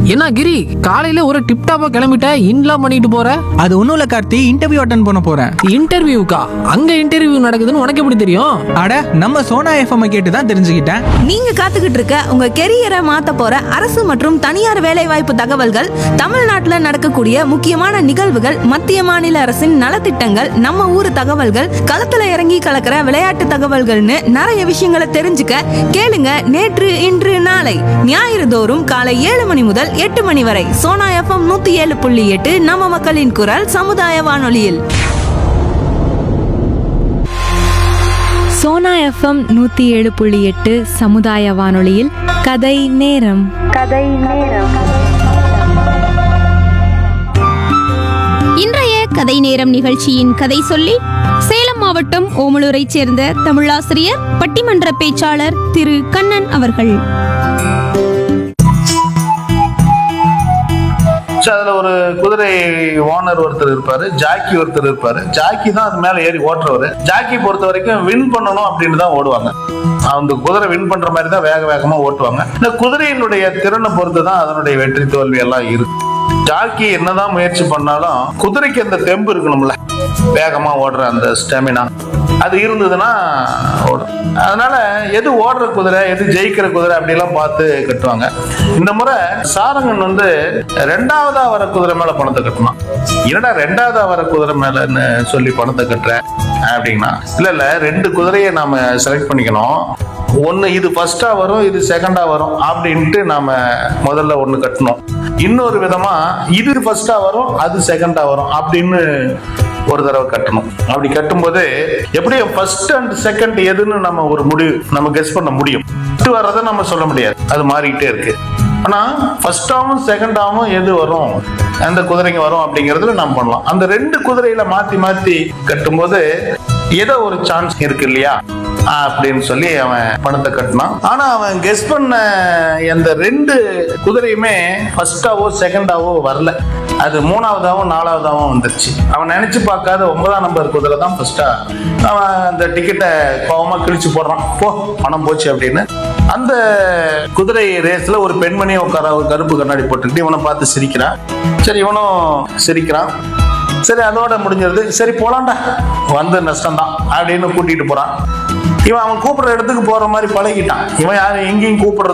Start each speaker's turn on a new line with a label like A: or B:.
A: என்ன கிரி காலையில ஒரு டிப் டாப்பா கிளம்பிட்ட இன்லாம் பண்ணிட்டு போற
B: அது ஒன்றும் இல்லை கார்த்தி இன்டர்வியூ அட்டன் பண்ண போகிறேன்
A: இன்டர்வியூக்கா அங்க இன்டர்வியூ நடக்குதுன்னு உனக்கு எப்படி தெரியும்
B: அட நம்ம சோனா எஃப்எம் கேட்டு தான் தெரிஞ்சுக்கிட்டேன்
C: நீங்க காத்துக்கிட்டு இருக்க உங்க கெரியரை மாத்த போற அரசு மற்றும் தனியார் வேலைவாய்ப்பு தகவல்கள் தமிழ்நாட்டுல நடக்கக்கூடிய முக்கியமான நிகழ்வுகள் மத்திய மாநில அரசின் நலத்திட்டங்கள் நம்ம ஊர் தகவல்கள் களத்துல இறங்கி கலக்கிற விளையாட்டு தகவல்கள்னு நிறைய விஷயங்களை தெரிஞ்சுக்க கேளுங்க நேற்று இன்று நாளை ஞாயிறு தோறும் காலை ஏழு மணி முதல் எட்டு மணி வரை சோனா எஃப்எம் நூத்தி ஏழு புள்ளி எட்டு நம்ம மக்களின் குரல் சமுதாய வானொலியில்
D: சோனா எஃப்எம் நூற்றி ஏழு புள்ளி எட்டு சமுதாய வானொலியில் கதை நேரம்
E: இன்றைய கதை நேரம் நிகழ்ச்சியின் கதை சொல்லி சேலம் மாவட்டம் ஓமலூரைச் சேர்ந்த தமிழாசிரியர் பட்டிமன்ற பேச்சாளர் திரு கண்ணன் அவர்கள்
F: ஸோ அதில் ஒரு குதிரை ஓனர் ஒருத்தர் இருப்பாரு ஜாக்கி ஒருத்தர் இருப்பாரு ஜாக்கி தான் அது மேலே ஏறி ஓட்டுறவர் ஜாக்கி பொறுத்த வரைக்கும் வின் பண்ணணும் அப்படின்னு தான் ஓடுவாங்க அந்த குதிரை வின் பண்ற மாதிரி தான் வேக வேகமா ஓட்டுவாங்க இந்த குதிரையினுடைய திறனை பொறுத்து தான் அதனுடைய வெற்றி தோல்வி எல்லாம் இருக்கு ஜாக்கி என்னதான் முயற்சி பண்ணாலும் குதிரைக்கு அந்த தெம்பு இருக்கணும்ல வேகமா ஓடுற அந்த ஸ்டெமினா அது இருந்ததுன்னா ஓடும் அதனால எது ஓடுற குதிரை எது ஜெயிக்கிற குதிரை அப்படிலாம் பார்த்து கட்டுவாங்க இந்த முறை சாரங்கன் வந்து ரெண்டாவதா வர குதிரை மேல பணத்தை கட்டணும் என்னடா ரெண்டாவதா வர குதிரை மேலன்னு சொல்லி பணத்தை கட்டுற அப்படின்னா இல்ல இல்ல ரெண்டு குதிரையை நாம செலக்ட் பண்ணிக்கணும் ஒன்னு இது ஃபர்ஸ்டா வரும் இது செகண்டா வரும் அப்படின்ட்டு நாம முதல்ல ஒண்ணு கட்டணும் இன்னொரு விதமா இது ஃபர்ஸ்டா வரும் அது செகண்டா வரும் அப்படின்னு ஒரு தடவை கட்டணும் அப்படி கட்டும்போது எப்படியும் ஃபர்ஸ்ட் அண்ட் செகண்ட் எதுன்னு நம்ம ஒரு முடிவு நம்ம கெஸ் பண்ண முடியும் ஃபர்ஸ்ட் வர்றதை நம்ம சொல்ல முடியாது அது மாறிக்கிட்டே இருக்கு ஆனா ஃபர்ஸ்டாவும் செகண்டாவும் எது வரும் எந்த குதிரைங்க வரும் அப்படிங்கறதுல நம்ம பண்ணலாம் அந்த ரெண்டு குதிரையில மாத்தி மாத்தி கட்டும்போது ஏதோ ஒரு சான்ஸ் இருக்கு இல்லையா அப்படின்னு சொல்லி அவன் பணத்தை கட்டினான் ஆனா அவன் கெஸ் பண்ண அந்த ரெண்டு குதிரையுமே ஃபர்ஸ்டாவோ செகண்டாவோ வரல அது மூணாவதாவும் நாலாவதாவும் வந்துருச்சு அவன் நினைச்சு பார்க்காத ஒன்பதாம் நம்பர் குதிரை தான் ஃபர்ஸ்டா அவன் அந்த டிக்கெட்டை கோவமா கிழிச்சு போடுறான் போ பணம் போச்சு அப்படின்னு அந்த குதிரை ரேஸ்ல ஒரு பெண்மணி உட்கார ஒரு கருப்பு கண்ணாடி போட்டுக்கிட்டு இவனை பார்த்து சிரிக்கிறான் சரி இவனும் சிரிக்கிறான் சரி அதோட முடிஞ்சிருது சரி போலாம்டா வந்து நஷ்டம்தான் அப்படின்னு கூட்டிட்டு போறான் இவன் அவன் கூப்பிடுற இடத்துக்கு போற மாதிரி பழகிட்டான் இவன் யாரும் எங்கேயும் கூப்பிடுறது